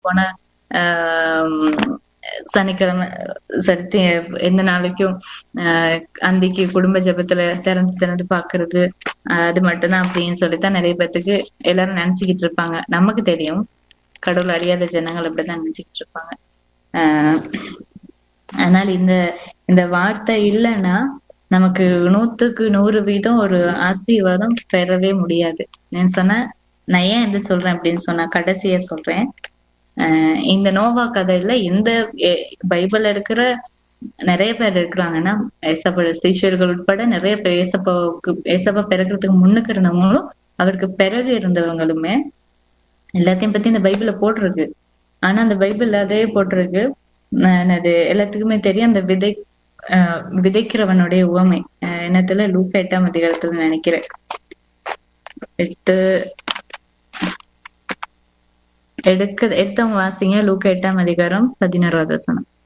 போன ஆஹ் சனிக்கிழமை சரி எந்த நாளைக்கும் ஆஹ் அந்திக்கு குடும்ப ஜெபத்துல திறந்து திறந்து பாக்குறது ஆஹ் அது மட்டும்தான் அப்படின்னு சொல்லித்தான் நிறைய பேர்த்துக்கு எல்லாரும் நினைச்சுக்கிட்டு இருப்பாங்க நமக்கு தெரியும் கடவுள் அறியாத ஜனங்கள் அப்படிதான் நினைச்சுக்கிட்டு இருப்பாங்க ஆஹ் ஆனால் இந்த இந்த வார்த்தை இல்லைன்னா நமக்கு நூத்துக்கு நூறு வீதம் ஒரு ஆசீர்வாதம் பெறவே முடியாது நான் சொன்ன நான் ஏன் இது சொல்றேன் அப்படின்னு சொன்னா கடைசியா சொல்றேன் ஆஹ் இந்த நோவா கதையில இந்த எ- பைபிள்ல இருக்கிற நிறைய பேர் இருக்கிறாங்கன்னா ஏசப்பா சீஷர்கள் உட்பட நிறைய பேர் ஏசப்பாவுக்கு ஏசப்பா பிறக்கிறதுக்கு முன்னுக்கு இருந்தவங்களும் அவருக்கு பிறகு இருந்தவங்களுமே எல்லாத்தையும் பத்தி இந்த பைபிள்ல போட்டிருக்கு ஆனா அந்த பைபிள்ல அதே போட்டிருக்கு ஆஹ் அது எல்லாத்துக்குமே தெரியும் அந்த விதை ஆஹ் விதைக்கிறவனுடைய உவமை ஆஹ் என்னத்துல லூக்கா எட்டாம் அதிகாரத்துல நினைக்கிறேன் எட்டு எடுக்க எடுத்தவங்க வாசிங்க லூக்கா எட்டாம் அதிகாரம் பதினாறாவது வசனம்